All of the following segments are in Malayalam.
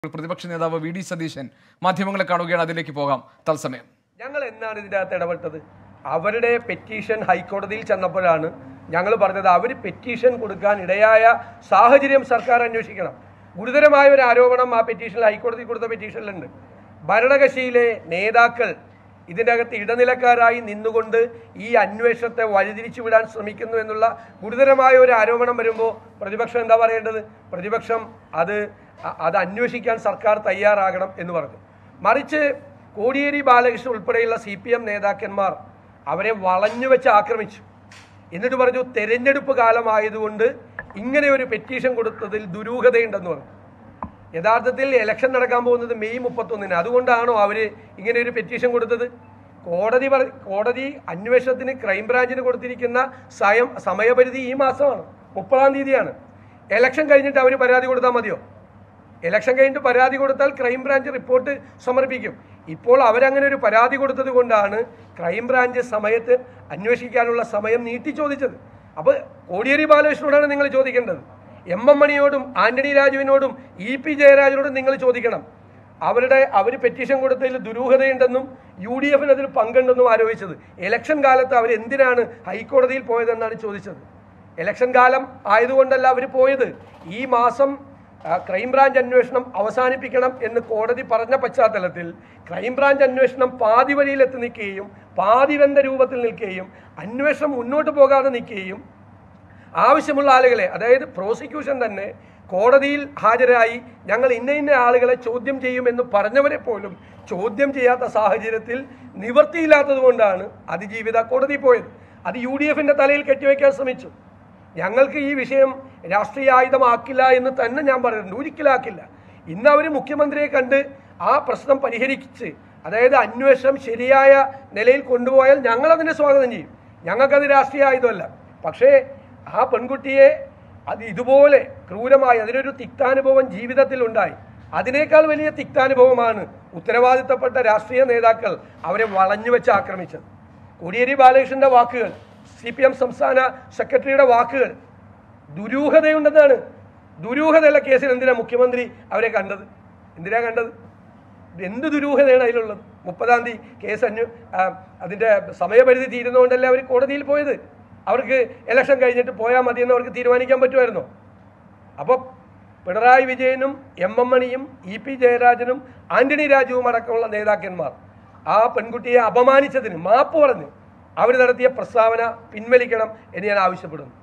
പ്രതിപക്ഷ നേതാവ് വി ഡി സതീശൻ മാധ്യമങ്ങളെ കാണുകയാണ് അതിലേക്ക് പോകാം തത്സമയം ഞങ്ങൾ എന്നാണ് ഇതിൻ്റെ അകത്ത് ഇടപെട്ടത് അവരുടെ പെറ്റീഷൻ ഹൈക്കോടതിയിൽ ചെന്നപ്പോഴാണ് ഞങ്ങൾ പറഞ്ഞത് അവർ പെറ്റീഷൻ കൊടുക്കാൻ ഇടയായ സാഹചര്യം സർക്കാർ അന്വേഷിക്കണം ഗുരുതരമായ ഒരു ആരോപണം ആ പെറ്റീഷനിൽ ഹൈക്കോടതി കൊടുത്ത പെറ്റീഷനിലുണ്ട് ഭരണകക്ഷിയിലെ നേതാക്കൾ ഇതിൻ്റെ അകത്ത് ഇടനിലക്കാരായി നിന്നുകൊണ്ട് ഈ അന്വേഷണത്തെ വഴിതിരിച്ചു വിടാൻ ശ്രമിക്കുന്നു എന്നുള്ള ഗുരുതരമായ ഒരു ആരോപണം വരുമ്പോൾ പ്രതിപക്ഷം എന്താ പറയേണ്ടത് പ്രതിപക്ഷം അത് അ- അത് അന്വേഷിക്കാൻ സർക്കാർ തയ്യാറാകണം എന്ന് പറഞ്ഞു മറിച്ച് കോടിയേരി ബാലകൃഷ്ണൻ ഉൾപ്പെടെയുള്ള സി പി എം നേതാക്കന്മാർ അവരെ വളഞ്ഞു വെച്ച് ആക്രമിച്ചു എന്നിട്ട് പറഞ്ഞു തെരഞ്ഞെടുപ്പ് കാലമായതുകൊണ്ട് ഇങ്ങനെ ഒരു പെറ്റീഷൻ കൊടുത്തതിൽ ദുരൂഹതയുണ്ടെന്ന് പറഞ്ഞു യഥാർത്ഥത്തിൽ ഇലക്ഷൻ നടക്കാൻ പോകുന്നത് മെയ് മുപ്പത്തൊന്നിന് അതുകൊണ്ടാണോ അവര് ഇങ്ങനെ ഒരു പെറ്റീഷൻ കൊടുത്തത് കോടതി പറ കോടതി അന്വേഷണത്തിന് ക്രൈംബ്രാഞ്ചിന് കൊടുത്തിരിക്കുന്ന സയം സമയപരിധി ഈ മാസമാണ് മുപ്പതാം തീയതിയാണ് ഇലക്ഷൻ കഴിഞ്ഞിട്ട് അവർ പരാതി കൊടുത്താൽ മതിയോ ഇലക്ഷൻ കഴിഞ്ഞിട്ട് പരാതി കൊടുത്താൽ ക്രൈംബ്രാഞ്ച് റിപ്പോർട്ട് സമർപ്പിക്കും ഇപ്പോൾ അവരങ്ങനെ ഒരു പരാതി കൊടുത്തത് കൊണ്ടാണ് ക്രൈംബ്രാഞ്ച് സമയത്ത് അന്വേഷിക്കാനുള്ള സമയം നീട്ടി ചോദിച്ചത് അപ്പോൾ കോടിയേരി ബാലകൃഷ്ണനോടാണ് നിങ്ങൾ ചോദിക്കേണ്ടത് M M മണിയോടും Antony രാജുവിനോടും E P ജയരാജനോടും നിങ്ങൾ ചോദിക്കണം അവരുടെ അവർ പെറ്റീഷൻ കൊടുത്തതിൽ ദുരൂഹതയുണ്ടെന്നും യു ഡി എഫിന് അതിൽ പങ്കുണ്ടെന്നും ആരോപിച്ചത് ഇലക്ഷൻ കാലത്ത് അവർ എന്തിനാണ് ഹൈക്കോടതിയിൽ പോയതെന്നാണ് ചോദിച്ചത് ഇലക്ഷൻ കാലം ആയതുകൊണ്ടല്ല അവർ പോയത് ഈ മാസം ആ, ക്രൈംബ്രാഞ്ച് അന്വേഷണം അവസാനിപ്പിക്കണം എന്ന് കോടതി പറഞ്ഞ പശ്ചാത്തലത്തിൽ ക്രൈംബ്രാഞ്ച് അന്വേഷണം പാതി വഴിയിലെത്തി നിൽക്കുകയും പാതിവെന്ത രൂപത്തിൽ നിൽക്കുകയും അന്വേഷണം മുന്നോട്ട് പോകാതെ നിൽക്കുകയും ആവശ്യമുള്ള ആളുകളെ അതായത് പ്രോസിക്യൂഷൻ തന്നെ കോടതിയിൽ ഹാജരായി ഞങ്ങൾ ഇന്ന ഇന്ന ആളുകളെ ചോദ്യം ചെയ്യുമെന്ന് പറഞ്ഞവരെ പോലും ചോദ്യം ചെയ്യാത്ത സാഹചര്യത്തിൽ നിവൃത്തിയില്ലാത്തത് കൊണ്ടാണ് അതിജീവിത കോടതി പോയത് അത് യു ഡി എഫിന്റെ തലയിൽ കെട്ടിവെക്കാൻ ശ്രമിച്ചു ഞങ്ങൾക്ക് ഈ വിഷയം രാഷ്ട്രീയ ആയുധമാക്കില്ല എന്ന് തന്നെ ഞാൻ പറയുന്നുണ്ട് ഒരിക്കലാക്കില്ല ഇന്ന് അവർ മുഖ്യമന്ത്രിയെ കണ്ട് ആ പ്രശ്നം പരിഹരിച്ച് അതായത് അന്വേഷണം ശരിയായ നിലയിൽ കൊണ്ടുപോയാൽ ഞങ്ങൾ അതിനെ സ്വാഗതം ചെയ്യും ഞങ്ങൾക്കത് രാഷ്ട്രീയ ആയുധമല്ല പക്ഷേ ആ പെൺകുട്ടിയെ അത് ഇതുപോലെ ക്രൂരമായി അതിനൊരു തിക്താനുഭവം ജീവിതത്തിൽ ഉണ്ടായി അതിനേക്കാൾ വലിയ തിക്താനുഭവമാണ് ഉത്തരവാദിത്തപ്പെട്ട രാഷ്ട്രീയ നേതാക്കൾ അവരെ വളഞ്ഞു വെച്ച് ആക്രമിച്ചത് കോടിയേരി ബാലകൃഷ്ണന്റെ വാക്കുകൾ സി പി എം സംസ്ഥാന സെക്രട്ടറിയുടെ വാക്കുകൾ ദുരൂഹതയുണ്ടെന്നാണ് ദുരൂഹതയുള്ള കേസിൽ എന്തിനാ മുഖ്യമന്ത്രി അവരെ കണ്ടത് എന്തിനാ കണ്ടത് എന്ത് ദുരൂഹതയാണ് അതിലുള്ളത് മുപ്പതാം തീയതി കേസ് അന്വ ആ, അതിന്റെ സമയപരിധി തീരുന്നതുകൊണ്ടല്ലേ അവർ കോടതിയിൽ പോയത് അവർക്ക് ഇലക്ഷൻ കഴിഞ്ഞിട്ട് പോയാൽ മതിയെന്ന് അവർക്ക് തീരുമാനിക്കാൻ പറ്റുമായിരുന്നോ അപ്പോൾ പിണറായി വിജയനും എം എം മണിയും ഇ പി ജയരാജനും ആന്റണി രാജുവും അടക്കമുള്ള നേതാക്കന്മാർ ആ പെൺകുട്ടിയെ അപമാനിച്ചതിന് മാപ്പ് പറഞ്ഞ് അവർ നടത്തിയ പ്രസ്താവന പിൻവലിക്കണം എന്ന് ഞാൻ ആവശ്യപ്പെടുന്നു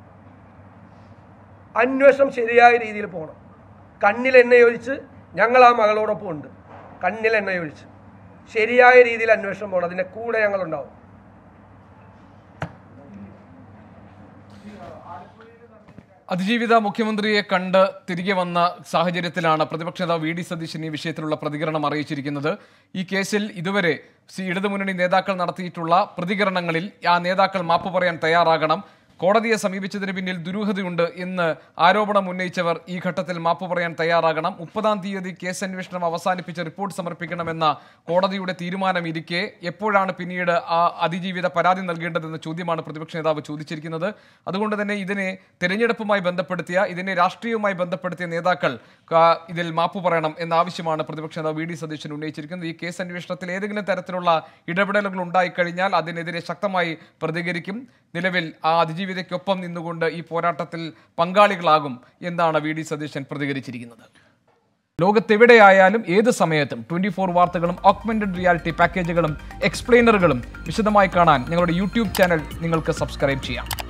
അന്വേഷണം ശരിയായ രീതിയിൽ പോകണം കണ്ണിൽ എണ്ണയൊഴിച്ച് ഞങ്ങൾ ആ മകളോടൊപ്പം ഉണ്ട് കണ്ണിൽ എണ്ണയൊഴിച്ച് ശരിയായ രീതിയിൽ അന്വേഷണം പോകണം അതിൻ്റെ കൂടെ ഞങ്ങളുണ്ടാവും അതിജീവിത മുഖ്യമന്ത്രിയെ കണ്ട് തിരികെ വന്ന സാഹചര്യത്തിലാണ് പ്രതിപക്ഷ നേതാവ് വി ഡി സതീശൻ ഈ വിഷയത്തിലുള്ള പ്രതികരണം അറിയിച്ചിരിക്കുന്നത് ഈ കേസിൽ ഇതുവരെ സി ഇടതുമുന്നണി നേതാക്കൾ നടത്തിയിട്ടുള്ള പ്രതികരണങ്ങളിൽ ആ നേതാക്കൾ മാപ്പ് പറയാൻ തയ്യാറാകണം കോടതിയെ സമീപിച്ചതിന് പിന്നിൽ ദുരൂഹതയുണ്ട് എന്ന് ആരോപണം ഉന്നയിച്ചവർ ഈ ഘട്ടത്തിൽ മാപ്പ് പറയാൻ തയ്യാറാകണം മുപ്പതാം തീയതി കേസ് അന്വേഷണം അവസാനിപ്പിച്ച് റിപ്പോർട്ട് സമർപ്പിക്കണമെന്ന കോടതിയുടെ തീരുമാനം ഇരിക്കെ എപ്പോഴാണ് പിന്നീട് ആ അതിജീവിത പരാതി നൽകേണ്ടതെന്ന ചോദ്യമാണ് പ്രതിപക്ഷ നേതാവ് ചോദിച്ചിരിക്കുന്നത് അതുകൊണ്ട് തന്നെ ഇതിനെ തെരഞ്ഞെടുപ്പുമായി ബന്ധപ്പെടുത്തിയ ഇതിനെ രാഷ്ട്രീയവുമായി ബന്ധപ്പെടുത്തിയ നേതാക്കൾ ആ, ഇതിൽ മാപ്പ് പറയണം എന്ന ആവശ്യമാണ് പ്രതിപക്ഷ നേതാവ് വി ഡി സതീശൻ ഉന്നയിച്ചിരിക്കുന്നത് ഈ കേസ് അന്വേഷണത്തിൽ ഏതെങ്കിലും തരത്തിലുള്ള ഇടപെടലുകൾ ഉണ്ടായിക്കഴിഞ്ഞാൽ അതിനെതിരെ ശക്തമായി പ്രതികരിക്കും നിലവിൽ ആ അതിജീവിതയ്ക്കൊപ്പം നിന്നുകൊണ്ട് ഈ പോരാട്ടത്തിൽ പങ്കാളികളാകും എന്നാണ് വി ഡി സതീശൻ പ്രതികരിച്ചിരിക്കുന്നത് ലോകത്തെവിടെയായാലും ഏത് സമയത്തും ട്വന്റി ഫോർ വാർത്തകളും ഓഗ്മെന്റഡ് റിയാലിറ്റി പാക്കേജുകളും എക്സ്പ്ലെയിനറുകളും വിശദമായി കാണാൻ ഞങ്ങളുടെ യൂട്യൂബ് ചാനൽ നിങ്ങൾക്ക് സബ്സ്ക്രൈബ് ചെയ്യാം